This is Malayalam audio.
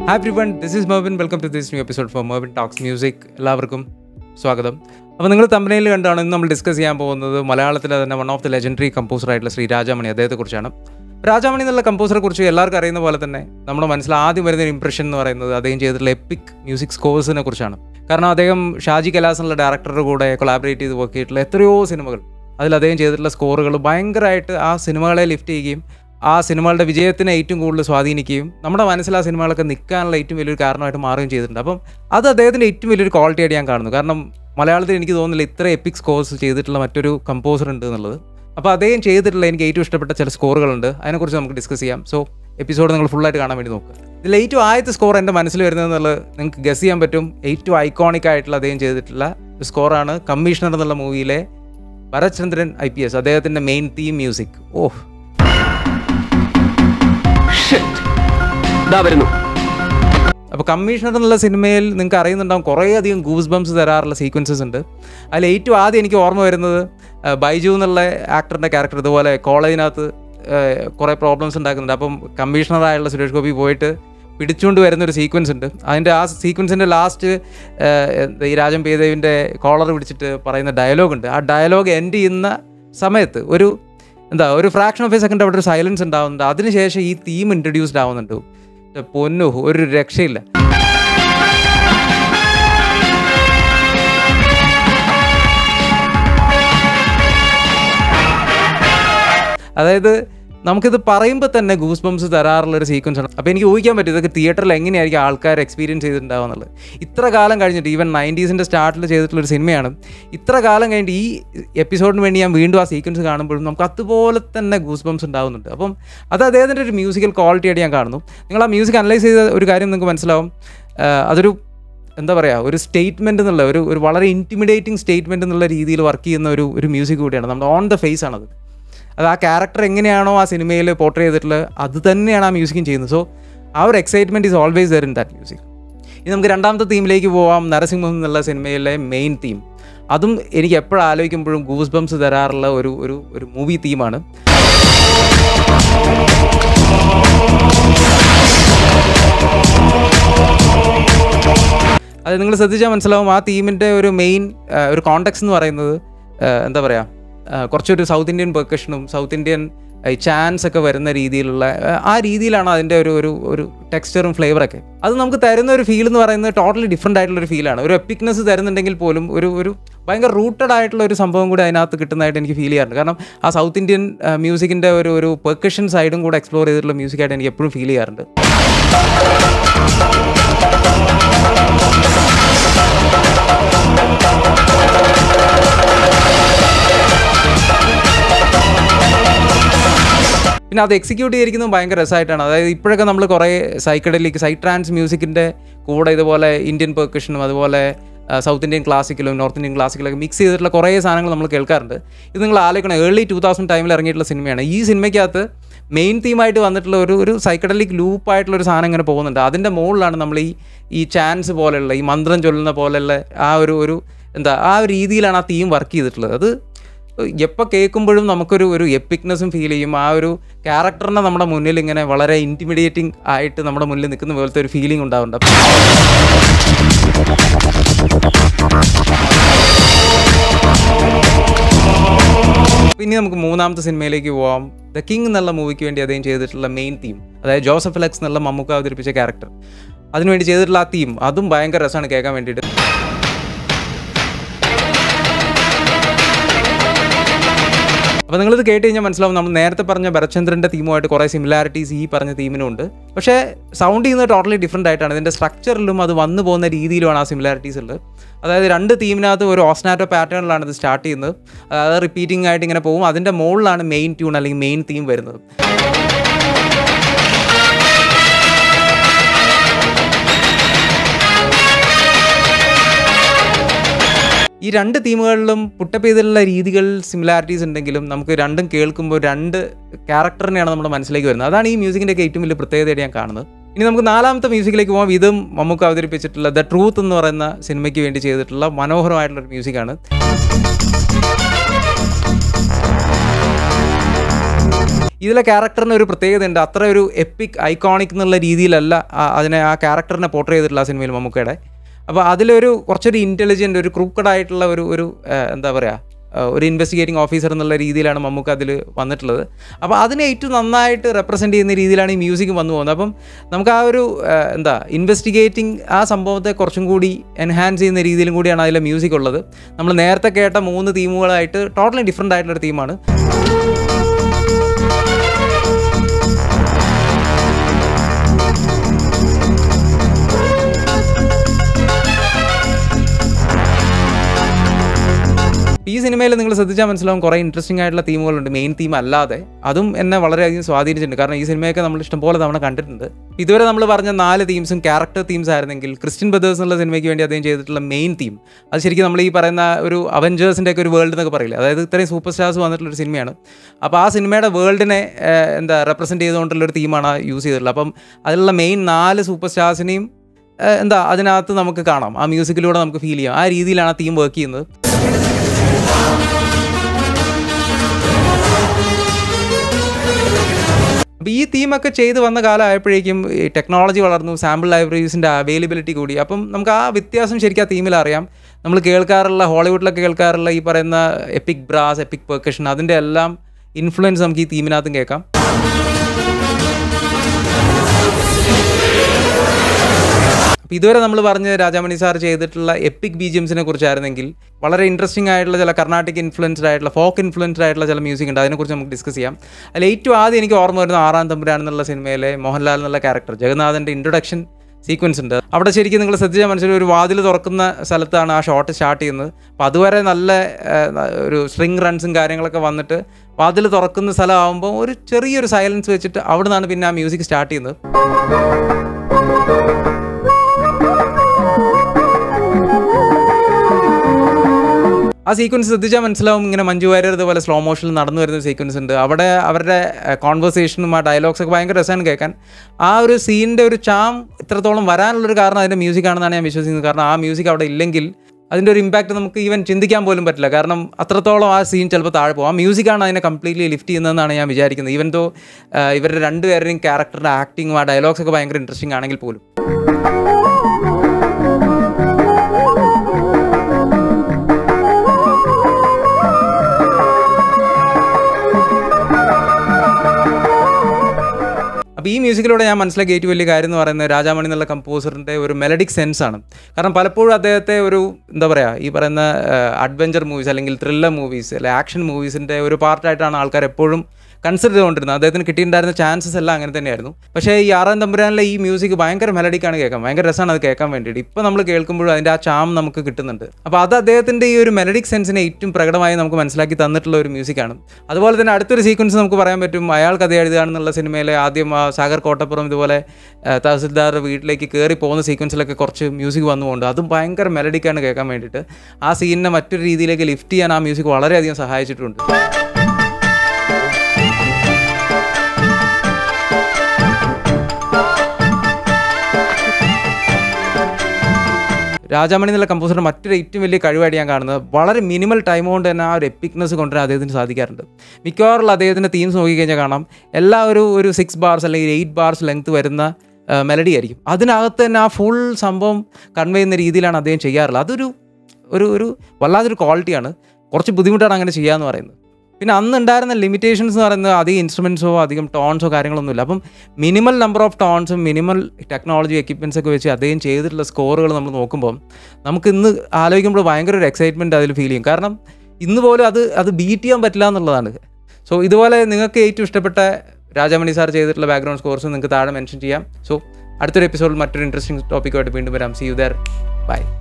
hi everyone this is Mervin welcome to this new episode for Mervin talks music എല്ലാവർക്കും സ്വാഗതം അപ്പോൾ നിങ്ങൾ തമ്പനയിൽ കണ്ടാണ് ഇന്ന് നമ്മൾ ഡിസ്കസ് ചെയ്യാൻ പോകുന്നത് മലയാളത്തിലെ തന്നെ one of the legendary composer ആയിട്ടുള്ള ശ്രീ രാജാമണി അദ്ദേഹത്തെക്കുറിച്ചാണ് രാജാമണി എന്നുള്ള കമ്പോസറെ കുറിച്ച് എല്ലാവർക്കും അറിയുന്ന പോലെ തന്നെ നമ്മുടെ മനസ്സിൽ ആദ്യം വരുന്ന ഒരു ഇംപ്രഷൻ എന്ന് പറയുന്നത് അദ്ദേഹം ചെയ്തിട്ടുള്ള എപ്പിക് മ്യൂസിക് സ്കോഴ്സിനെ കുറിച്ചാണ് കാരണം അദ്ദേഹം ഷാജി കലാസ് എന്നുള്ള ഡയറക്ടറുടെ കൂടെ കൊളാബറേറ്റ് ചെയ്ത് വർക്ക് ചെയ്തിട്ടുള്ള എത്രയോ സിനിമകൾ അതിൽ അദ്ദേഹം ചെയ്തിട്ടുള്ള സ്കോറുകൾ ഭയങ്കരമായിട്ട് ആ സിനിമകളെ ലിഫ്റ്റ് ചെയ്യുകയും ആ സിനിമകളുടെ വിജയത്തിനെ ഏറ്റവും കൂടുതൽ സ്വാധീനിക്കുകയും നമ്മുടെ മനസ്സിൽ ആ സിനിമകളൊക്കെ നിൽക്കാനുള്ള ഏറ്റവും വലിയൊരു കാരണമായിട്ട് മാറുകയും ചെയ്തിട്ടുണ്ട് അപ്പം അത് അദ്ദേഹത്തിൻ്റെ ഏറ്റവും വലിയൊരു ക്വാളിറ്റി ആയിട്ട് ഞാൻ കാണുന്നു കാരണം മലയാളത്തിൽ എനിക്ക് തോന്നുന്നില്ല ഇത്ര എപ്പിക് സ്കോർസ് ചെയ്തിട്ടുള്ള മറ്റൊരു കമ്പോസർ ഉണ്ട് എന്നുള്ളത് അപ്പോൾ അദ്ദേഹം ചെയ്തിട്ടുള്ള എനിക്ക് ഏറ്റവും ഇഷ്ടപ്പെട്ട ചില സ്കോറുകളുണ്ട് അതിനെക്കുറിച്ച് നമുക്ക് ഡിസ്കസ് ചെയ്യാം സോ എപ്പിസോഡ് നിങ്ങൾ ഫുള്ളായിട്ട് കാണാൻ വേണ്ടി നോക്കുക ഇതിൽ ഏറ്റവും ആദ്യത്തെ സ്കോർ എൻ്റെ മനസ്സിൽ വരുന്നതെന്നുള്ളത് നിങ്ങൾക്ക് ഗസ് ചെയ്യാൻ പറ്റും ഏറ്റവും ഐക്കോണിക് ആയിട്ടുള്ള അദ്ദേഹം ചെയ്തിട്ടുള്ള സ്കോറാണ് കമ്മീഷണർ എന്നുള്ള മൂവിയിലെ ഭരത്ചന്ദ്രൻ ഐ പി എസ് അദ്ദേഹത്തിൻ്റെ മെയിൻ തീം മ്യൂസിക് ഓഹ് ദാ വരുന്നു അപ്പോൾ കമ്മീഷണർ എന്നുള്ള സിനിമയിൽ നിങ്ങൾക്ക് അറിയുന്നുണ്ടാവും കുറേയധികം ഗൂസ് ബംസ് തരാറുള്ള സീക്വൻസസ് ഉണ്ട് അതിൽ ഏറ്റവും ആദ്യം എനിക്ക് ഓർമ്മ വരുന്നത് ആ, ബൈജു എന്നുള്ള ആക്ടറിൻ്റെ ക്യാരക്ടർ ഇതുപോലെ കോളേജിനകത്ത് കുറേ പ്രോബ്ലംസ് ഉണ്ടാക്കുന്നുണ്ട് അപ്പം കമ്മീഷണറായുള്ള സുരേഷ് ഗോപി പോയിട്ട് പിടിച്ചുകൊണ്ട് വരുന്ന ഒരു സീക്വൻസ് ഉണ്ട് അതിൻ്റെ ആ സീക്വൻസിൻ്റെ ലാസ്റ്റ് ഈ രാജൻ പേദേവിൻ്റെ കോളർ പിടിച്ചിട്ട് പറയുന്ന ഡയലോഗ് ഉണ്ട് ആ ഡയലോഗ് എൻഡ് ചെയ്യുന്ന സമയത്ത് ഒരു എന്താ ഒരു ഫ്രാക്ഷൻ ഓഫ് എ സെക്കൻഡ് അവിടെ ഒരു സൈലൻസ് ഉണ്ടാവുന്നുണ്ട് അതിനുശേഷം ഈ തീം ഇൻട്രൊഡ്യൂസ്ഡ് ആവുന്നുണ്ട് പക്ഷെ പൊന്നു ഒരു രക്ഷയില്ല അതായത് നമുക്കിത് പറയുമ്പോൾ തന്നെ ഗൂസ് ബംസ് തരാറുള്ള ഒരു സീക്വൻസ് ആണ് അപ്പോൾ എനിക്ക് ഊഹിക്കാൻ പറ്റും ഇതൊക്കെ തിയേറ്ററിൽ എങ്ങനെയായിരിക്കും ആൾക്കാർ എക്സ്പീരിയൻസ് ചെയ്തിട്ടുണ്ടാവുക എന്നുള്ളത് ഇത്ര കാലം കഴിഞ്ഞിട്ട് ഈവൻ നയൻറ്റീസിൻ്റെ സ്റ്റാർട്ടിൽ ചെയ്തിട്ടുള്ള ഒരു സിനിമയാണ് ഇത്ര കാലം കഴിഞ്ഞിട്ട് ഈ എപ്പിസോഡിന് വേണ്ടി ഞാൻ വീണ്ടും ആ സീക്വൻസ് കാണുമ്പോഴും നമുക്ക് അതുപോലെ തന്നെ ഗൂസ് ബംസ് ഉണ്ടാവുന്നുണ്ട് അപ്പം അത് അദ്ദേഹത്തിൻ്റെ ഒരു മ്യൂസിക്കൽ ക്വാളിറ്റി ആയിട്ട് ഞാൻ കാണുന്നു നിങ്ങൾ ആ മ്യൂസിക് അനലൈസ് ചെയ്ത ഒരു കാര്യം നിങ്ങൾക്ക് മനസ്സിലാവും ആ, അതൊരു എന്താ പറയുക ഒരു സ്റ്റേറ്റ്മെൻറ്റ് എന്നുള്ള ഒരു ഒരു വളരെ ഇൻറ്റിമിഡേറ്റിംഗ് സ്റ്റേറ്റ്മെൻറ്റ് എന്നുള്ള രീതിയിൽ വർക്ക് ചെയ്യുന്ന ഒരു ഒരു മ്യൂസിക് കൂടിയാണ് നമ്മുടെ ഓൺ ദ ഫേസ് ആണത് അത് ആ ക്യാരക്ടർ എങ്ങനെയാണോ ആ സിനിമയിൽ പോർട്രേ ചെയ്തിട്ടുള്ളത് അത് തന്നെയാണ് ആ മ്യൂസിക്കും ചെയ്യുന്നത് സോ ആ ഒരു excitement is always there in that music ഇനി നമുക്ക് രണ്ടാമത്തെ തീമിലേക്ക് പോവാം നരസിംഹം എന്നുള്ള സിനിമയിലെ മെയിൻ തീം അതും എനിക്ക് എപ്പോഴും ആലോചിക്കുമ്പോഴും ഗൂസ് ബംസ് തരാറുള്ള ഒരു ഒരു ഒരു മൂവി തീമാണ് അത് നിങ്ങൾ ശ്രദ്ധിച്ചാൽ മനസ്സിലാവും ആ തീമിൻ്റെ ഒരു മെയിൻ ഒരു കോണ്ടെക്സ് എന്ന് പറയുന്നത് ആ, എന്താ പറയുക ആ, കുറച്ചൊരു സൗത്ത് ഇന്ത്യൻ പെർക്കഷനും സൗത്ത് ഇന്ത്യൻ ചാൻസ് ഒക്കെ വരുന്ന രീതിയിലുള്ള ആ, ആ രീതിയിലാണ് അതിൻ്റെ ഒരു ഒരു ഒരു ടെക്സ്ചറും ഫ്ലേവറൊക്കെ അത് നമുക്ക് തരുന്ന ഒരു ഫീൽ എന്ന് പറയുന്നത് ടോട്ടലി ഡിഫറെൻ്റ് ആയിട്ടുള്ള ഒരു ഫീലാണ് ഒരു എപ്പിക്നെസ് തരുന്നുണ്ടെങ്കിൽ പോലും ഒരു ഒരു ഭയങ്കര റൂട്ടഡ് ആയിട്ടുള്ള ഒരു സംഭവം കൂടി അതിനകത്ത് കിട്ടുന്നതായിട്ട് എനിക്ക് ഫീൽ ചെയ്യാറുണ്ട് കാരണം ആ സൗത്ത് ഇന്ത്യൻ മ്യൂസിക്കിൻ്റെ ഒരു ഒരു പെർക്കഷൻ സൈഡും കൂടെ എക്സ്പ്ലോർ ചെയ്തിട്ടുള്ള മ്യൂസിക്കായിട്ട് എനിക്ക് എപ്പോഴും ഫീൽ ചെയ്യാറുണ്ട് പിന്നെ അത് എക്സിക്യൂട്ട് ചെയ്തിരിക്കുന്നത് ഭയങ്കര രസമായിട്ടാണ് അതായത് ഇപ്പോഴൊക്കെ നമ്മൾ കുറേ സൈക്കഡലിക്ക് സൈ ട്രാൻസ് മ്യൂസിക്കിൻ്റെ കൂടെ ഇതുപോലെ ഇന്ത്യൻ പെർക്കഷനും അതുപോലെ ആ, സൗത്ത് ഇന്ത്യൻ ക്ലാസിക്കലും നോർത്ത് ഇന്ത്യൻ ക്ലാസിക്കലൊക്കെ മിക്സ് ചെയ്തിട്ടുള്ള കുറേ സാധനങ്ങൾ നമ്മൾ കേൾക്കാറുണ്ട് ഇത് നിങ്ങൾ ആലോചിക്കണം ഏർലി ടൂ തൗസൻഡ് ടൈമിൽ ഇറങ്ങിയിട്ടുള്ള സിനിമയാണ് ഈ സിനിമയ്ക്കകത്ത് മെയിൻ തീമായിട്ട് വന്നിട്ടുള്ള ഒരു ഒരു സൈക്കഡലിക് ലൂപ്പായിട്ടുള്ള ഒരു സാധനം ഇങ്ങനെ പോകുന്നുണ്ട് അതിൻ്റെ മുകളിലാണ് നമ്മൾ ഈ ഈ ചാൻസ് പോലെയുള്ള ഈ മന്ത്രം ചൊല്ലുന്ന പോലെയുള്ള ആ ഒരു ഒരു എന്താ ആ ഒരു രീതിയിലാണ് ആ തീം വർക്ക് ചെയ്തിട്ടുള്ളത് അത് എപ്പോൾ കേൾക്കുമ്പോഴും നമുക്കൊരു ഒരു എപ്പിക്നെസ്സും ഫീൽ ചെയ്യും ആ ഒരു ക്യാരക്ടറിനെ നമ്മുടെ മുന്നിൽ ഇങ്ങനെ വളരെ ഇൻറ്റിമിഡിയേറ്റിംഗ് ആയിട്ട് നമ്മുടെ മുന്നിൽ നിൽക്കുന്ന പോലത്തെ ഒരു ഫീലിംഗ് ഉണ്ടാവുന്നുണ്ട് ഇനി നമുക്ക് മൂന്നാമത്തെ സിനിമയിലേക്ക് പോവാം ദ കിങ് എന്നുള്ള മൂവിക്ക് വേണ്ടി അദ്ദേഹം ചെയ്തിട്ടുള്ള മെയിൻ തീം അതായത് ജോസഫ് അലക്സ് എന്നുള്ള മമ്മൂക്ക അവതരിപ്പിച്ച ക്യാരക്ടർ അതിനുവേണ്ടി ചെയ്തിട്ടുള്ള ആ തീം അതും ഭയങ്കര രസമാണ് കേൾക്കാൻ വേണ്ടിയിട്ട് അപ്പോൾ നിങ്ങളിത് കേട്ട് കഴിഞ്ഞാൽ മനസ്സിലാവും നമ്മൾ നേരത്തെ പറഞ്ഞ ഭരചന്ദ്രൻ്റെ തീമുമായിട്ട് കുറേ സിമിലാരിറ്റീസ് ഈ പറഞ്ഞ തീമിനും ഉണ്ട് പക്ഷേ സൗണ്ട് ചെയ്യുന്നത് ടോട്ടലി ഡിഫറെൻ്റ് ആയിട്ടാണ് ഇതിൻ്റെ സ്ട്രക്ചറിലും അത് വന്നു പോകുന്ന രീതിയിലുമാണ് ആ സിമിലാരിറ്റീസ് ഉള്ളത് അതായത് രണ്ട് തീമിനകത്ത് ഒരു ഓസ്നാറ്റോ പാറ്റേണിലാണ് ഇത് സ്റ്റാർട്ട് ചെയ്യുന്നത് അതായത് റിപ്പീറ്റിംഗ് ആയിട്ട് ഇങ്ങനെ പോകും അതിൻ്റെ മുകളിലാണ് മെയിൻ ട്യൂൺ അല്ലെങ്കിൽ മെയിൻ തീം വരുന്നത് ഈ രണ്ട് തീമുകളിലും പുട്ടപ്പ് ചെയ്തിട്ടുള്ള രീതികൾ സിമിലാരിറ്റീസ് ഉണ്ടെങ്കിലും നമുക്ക് രണ്ടും കേൾക്കുമ്പോൾ രണ്ട് ക്യാരക്ടറിനെയാണ് നമ്മുടെ മനസ്സിലേക്ക് വരുന്നത് അതാണ് ഈ മ്യൂസിക്കിൻ്റെ ഒക്കെ ഏറ്റവും വലിയ പ്രത്യേകതയായിട്ട് ഞാൻ കാണുന്നത് ഇനി നമുക്ക് നാലാമത്തെ മ്യൂസിക്കിലേക്ക് പോകാം ഇതും നമുക്ക് അവതരിപ്പിച്ചിട്ടുള്ള ദ ട്രൂത്ത് എന്ന് പറയുന്ന സിനിമയ്ക്ക് വേണ്ടി ചെയ്തിട്ടുള്ള മനോഹരമായിട്ടുള്ള ഒരു മ്യൂസിക്കാണ് ഇതിലെ ക്യാരക്ടറിന് ഒരു പ്രത്യേകത ഉണ്ട് അത്ര ഒരു എപ്പിക് ഐക്കോണിക് എന്നുള്ള രീതിയിലല്ല ആ- അതിനെ ആ ക്യാരക്ടറിനെ പോർട്രേ ചെയ്തിട്ടുള്ള ആ സിനിമയിൽ മമ്മൂക്കയുടെ അപ്പോൾ അതിലൊരു കുറച്ചൊരു ഇൻ്റലിജൻറ്റ് ഒരു ക്രൂക്കഡ് ആയിട്ടുള്ള ഒരു ഒരു ആ, എന്താ പറയുക ആ, ഒരു ഇൻവെസ്റ്റിഗേറ്റിംഗ് ഓഫീസർ എന്നുള്ള രീതിയിലാണ് മമ്മൂക്ക അതിൽ വന്നിട്ടുള്ളത് അപ്പോൾ അതിനെ ഏറ്റവും നന്നായിട്ട് റെപ്രസെൻറ്റ് ചെയ്യുന്ന രീതിയിലാണ് ഈ മ്യൂസിക് വന്നു പോകുന്നത് അപ്പം നമുക്ക് ആ ഒരു ആ, എന്താ ഇൻവെസ്റ്റിഗേറ്റിംഗ് ആ സംഭവത്തെ കുറച്ചും കൂടി എൻഹാൻസ് ചെയ്യുന്ന രീതിയിലും കൂടിയാണ് അതിലെ മ്യൂസിക് ഉള്ളത് നമ്മൾ നേരത്തെ കേട്ട മൂന്ന് തീമുകളായിട്ട് ടോട്ടലി ഡിഫറെൻ്റ് ആയിട്ടുള്ളൊരു തീമാണ് ഈ സിനിമയിൽ നിങ്ങൾ ശ്രദ്ധിച്ചാൽ മനസ്സിലാവും കുറേ ഇൻട്രസ്റ്റിംഗ് ആയിട്ടുള്ള തീമുകളുണ്ട് മെയിൻ തീം അല്ലാതെ അതും എന്നെ വളരെയധികം സ്വാധീനിച്ചിട്ടുണ്ട് കാരണം ഈ സിനിമയൊക്കെ നമ്മൾ ഇഷ്ടംപോലെ തവണ കണ്ടിട്ടുണ്ട് ഇതുവരെ നമ്മൾ പറഞ്ഞ നാല് തീംസും ക്യാരക്ടർ തീംസ് ആയിരുന്നെങ്കിൽ ക്രിസ്ത്യൻ ബ്രദേഴ്സ് എന്നുള്ള സിനിമയ്ക്ക് വേണ്ടി അദ്ദേഹം ചെയ്തിട്ടുള്ള മെയിൻ തീം അത് ശരിക്കും നമ്മൾ ഈ പറയുന്ന ഒരു അവഞ്ചേഴ്സിൻ്റെ ഒക്കെ ഒരു വേൾഡ് എന്നൊക്കെ പറയില്ല അതായത് ഇത്രയും സൂപ്പർ സ്റ്റാർസ് വന്നിട്ടുള്ള ഒരു സിനിമയാണ് അപ്പോൾ ആ സിനിമയുടെ വേൾഡിനെ ഏഹ്, എന്താ റെപ്രസെൻറ്റ് ചെയ്തുകൊണ്ടുള്ള ഒരു തീമാണ് യൂസ് ചെയ്തിട്ടുള്ളത് അപ്പം അതിലുള്ള മെയിൻ നാല് സൂപ്പർ സ്റ്റാർസിനെയും ഏഹ്, എന്താ അതിനകത്ത് നമുക്ക് കാണാം ആ മ്യൂസിക്കിലൂടെ നമുക്ക് ഫീൽ ചെയ്യാം ആ രീതിയിലാണ് ആ തീം വർക്ക് ചെയ്യുന്നത് അപ്പോൾ ഈ തീമൊക്കെ ചെയ്ത് വന്ന കാലമായപ്പോഴേക്കും ഈ ടെക്നോളജി വളർന്നു സാമ്പിൾ ലൈബ്രറീസിൻ്റെ അവൈലബിലിറ്റി കൂടി അപ്പം നമുക്ക് ആ വ്യത്യാസം ശരിക്കും ആ തീമിൽ അറിയാം നമ്മൾ കേൾക്കാറുള്ള ഹോളിവുഡിലൊക്കെ കേൾക്കാറുള്ള ഈ പറയുന്ന എപ്പിക് ബ്രാസ് എപ്പിക് പെർക്കഷൻ അതിൻ്റെ എല്ലാം ഇൻഫ്ലുവൻസ് നമുക്ക് ഈ തീമിനകത്തും കേൾക്കാം അപ്പോൾ ഇതുവരെ നമ്മൾ പറഞ്ഞ രാജാമണി സാർ ചെയ്തിട്ടുള്ള എപ്പിക് ബീജിയംസിനെ കുറിച്ചായിരുന്നെങ്കിൽ വളരെ ഇൻട്രസ്റ്റിംഗ് ആയിട്ടുള്ള ചില കർണാട്ടിക് ഇൻഫ്ലുവൻസ്ഡ് ആയിട്ടുള്ള ഫോക്ക് ഇൻഫ്ലുവൻസ്ഡ് ആയിട്ടുള്ള ചില മ്യൂസിക് ഉണ്ട് അതിനെക്കുറിച്ച് നമുക്ക് ഡിസ്കസ് ചെയ്യാം അതിൽ ഏറ്റവും ആദ്യം എനിക്ക് ഓർമ്മ വരുന്ന ആറാം തമ്പുരാൻ എന്നുള്ള സിനിമയിലെ മോഹൻലാൽ എന്നുള്ള ക്യാരക്ടർ ജഗന്നാഥൻ്റെ ഇൻട്രൊഡക്ഷൻ സീക്വൻസ് ഉണ്ട് അവിടെ ശരിക്കും നിങ്ങൾ ശ്രദ്ധിച്ചാൽ മനസ്സിലായി ഒരു വാതിൽ തുറക്കുന്ന സ്ഥലത്താണ് ആ ഷോട്ട് സ്റ്റാർട്ട് ചെയ്യുന്നത് അപ്പോൾ അതുവരെ നല്ല ആ, ഒരു സ്ട്രിങ് റൺസും കാര്യങ്ങളൊക്കെ വന്നിട്ട് വാതിൽ തുറക്കുന്ന സ്ഥലമാകുമ്പോൾ ഒരു ചെറിയൊരു സൈലൻസ് വെച്ചിട്ട് അവിടെ നിന്നാണ് പിന്നെ ആ മ്യൂസിക് സ്റ്റാർട്ട് ചെയ്യുന്നത് ആ സീക്വൻസ് ശ്രദ്ധിച്ചാൽ മനസ്സിലാവും ഇങ്ങനെ മഞ്ജു വാര്യർ ഇതുപോലെ സ്ലോ മോഷനിൽ നടന്നു വരുന്ന സീക്വൻസ് ഉണ്ട് അവിടെ അവരുടെ കോൺവെർസേഷനും ആ ഡയലോഗ്സ് ഒക്കെ ഭയങ്കര രസമാണ് കേൾക്കാൻ ആ ഒരു സീനിൻ്റെ ഒരു ചാം ഇത്രത്തോളം വരാനുള്ളൊരു കാരണം അതിൻ്റെ മ്യൂസിക് ആണെന്നാണ് ഞാൻ വിശ്വസിക്കുന്നത് കാരണം ആ മ്യൂസിക് അവിടെ ഇല്ലെങ്കിൽ അതിൻ്റെ ഒരു ഇമ്പാക്റ്റ് നമുക്ക് ഈവൻ ചിന്തിക്കാൻ പോലും പറ്റില്ല കാരണം അത്രത്തോളം ആ സീൻ ചിലപ്പോൾ താഴെ പോകും ആ മ്യൂസിക്കാണ് അതിനെ കംപ്ലീറ്റ്ലി ലിഫ്റ്റ് ചെയ്യുന്നതെന്നാണ് ഞാൻ വിചാരിക്കുന്നത് ഈവൻ തോ ഇവരുടെ രണ്ടുപേരുടെയും ക്യാരക്ടറിൻ്റെ ആക്ടിങ്ങും ആ ഡയലോഗ്സ് ഒക്കെ ഭയങ്കര ഇൻട്രസ്റ്റിംഗ് ആണെങ്കിൽ പോലും അപ്പോൾ ഈ മ്യൂസിക്കിലൂടെ ഞാൻ മനസ്സിലാക്കിയ ഏറ്റവും വലിയ കാര്യം എന്ന് പറയുന്നത് രാജാമണി എന്നുള്ള കമ്പോസറിൻ്റെ ഒരു മെലഡിക് സെൻസ് ആണ് കാരണം പലപ്പോഴും അദ്ദേഹത്തെ ഒരു എന്താ പറയുക ഈ പറയുന്ന അഡ്വഞ്ചർ മൂവീസ് അല്ലെങ്കിൽ ത്രില്ലർ മൂവീസ് അല്ലെങ്കിൽ ആക്ഷൻ മൂവീസിൻ്റെ ഒരു പാർട്ടായിട്ടാണ് ആൾക്കാർ എപ്പോഴും കൺസിഡർ ചെയ്തുകൊണ്ടിരുന്നത് അദ്ദേഹത്തിന് കിട്ടിയിട്ടുണ്ടായിരുന്ന ചാൻസസ് എല്ലാം അങ്ങനെ തന്നെയായിരുന്നു പക്ഷേ ഈ ആറാം തമ്പുരാനിലെ ഈ മ്യൂസിക് ഭയങ്കര മെലഡിക്കാണ് കേൾക്കാൻ ഭയങ്കര രസമാണ് അത് കേൾക്കാൻ വേണ്ടിയിട്ട് ഇപ്പോൾ നമ്മൾ കേൾക്കുമ്പോഴും അതിൻ്റെ ആ ചാം നമുക്ക് കിട്ടുന്നുണ്ട് അപ്പോൾ അത് അദ്ദേഹത്തിൻ്റെ ഈ ഒരു മെലഡിക് സെൻസിനെ ഏറ്റവും പ്രകടമായി നമുക്ക് മനസ്സിലാക്കി തന്നിട്ടുള്ള ഒരു മ്യൂസിക്കാണ് അതുപോലെ തന്നെ അടുത്തൊരു സീക്വൻസ് നമുക്ക് പറയാൻ പറ്റും അയാൾ കഥ എഴുതുകയാണെന്നുള്ള സിനിമയിലെ ആദ്യം ആ സാഗർ കോട്ടപ്പുറം ഇതുപോലെ ആ, തഹസിൽദാർ വീട്ടിലേക്ക് കയറി പോകുന്ന സീക്വൻസിലൊക്കെ കുറച്ച് മ്യൂസിക് വന്നുകൊണ്ട് അതും ഭയങ്കര മെലഡിക്കാണ് കേൾക്കാൻ വേണ്ടിയിട്ട് ആ സീനിനെ മറ്റൊരു രീതിയിലേക്ക് ലിഫ്റ്റ് ചെയ്യാൻ ആ മ്യൂസിക് വളരെയധികം സഹായിച്ചിട്ടുണ്ട് രാജാമണി എന്നുള്ള കമ്പോസറുടെ മറ്റൊരു ഏറ്റവും വലിയ കഴിവായിട്ട് ഞാൻ കാണുന്നത് വളരെ മിനിമൽ ടൈം കൊണ്ട് തന്നെ ആ ഒരു എപ്പിക്നെസ് കൊണ്ടുവരാൻ അദ്ദേഹത്തിന് സാധിക്കാറുണ്ട് മിക്കവാറുള്ള അദ്ദേഹത്തിൻ്റെ തീംസ് നോക്കിക്കഴിഞ്ഞാൽ കാണാം എല്ലാ ഒരു ഒരു സിക്സ് ബാർസ് അല്ലെങ്കിൽ എയ്റ്റ് ബാർസ് ലെങ്ത് വരുന്ന മെലഡി ആയിരിക്കും അതിനകത്ത് തന്നെ ആ ഫുൾ സംഭവം കൺവേ ചെയ്യുന്ന രീതിയിലാണ് അദ്ദേഹം ചെയ്യാറുള്ളത് അതൊരു ഒരു ഒരു വല്ലാത്തൊരു ക്വാളിറ്റിയാണ് കുറച്ച് ബുദ്ധിമുട്ടാണ് അങ്ങനെ ചെയ്യാന്ന് പറയുന്നത് പിന്നെ അന്ന് ഉണ്ടായിരുന്ന ലിമിറ്റേഷൻസ് എന്ന് പറയുന്നത് അധികം ഇൻസ്ട്രുമെൻസോ അധികം ടോൺസോ കാര്യങ്ങളൊന്നുമില്ല അപ്പം മിനിമൽ നമ്പർ ഓഫ് ടോൺസും മിനിമൽ ടെക്നോളജി എക്യുപ്മെൻസ് ഒക്കെ വെച്ച് അദ്ദേഹം ചെയ്തിട്ടുള്ള സ്കോറുകൾ നമ്മൾ നോക്കുമ്പോൾ നമുക്ക് ഇന്ന് ആലോചിക്കുമ്പോൾ ഭയങ്കര ഒരു എക്സൈറ്റ്മെൻറ്റ് അതിൽ ഫീൽ ചെയ്യും കാരണം ഇന്ന് പോലും അത് അത് ബീറ്റ് ചെയ്യാൻ പറ്റില്ല എന്നുള്ളതാണ് സോ ഇതുപോലെ നിങ്ങൾക്ക് ഏറ്റവും ഇഷ്ടപ്പെട്ട രാജാമണി സാർ ചെയ്തിട്ടുള്ള ബാക്ക്ഗ്രൗണ്ട് സ്കോർസ് നിങ്ങൾക്ക് താഴെ മെൻഷൻ ചെയ്യാം സോ അടുത്തൊരു എപ്പിസോഡിൽ മറ്റൊരു ഇൻട്രസ്റ്റിംഗ് ടോപ്പിക്കുമായിട്ട് വീണ്ടും വരാം സി യു ദർ ബൈ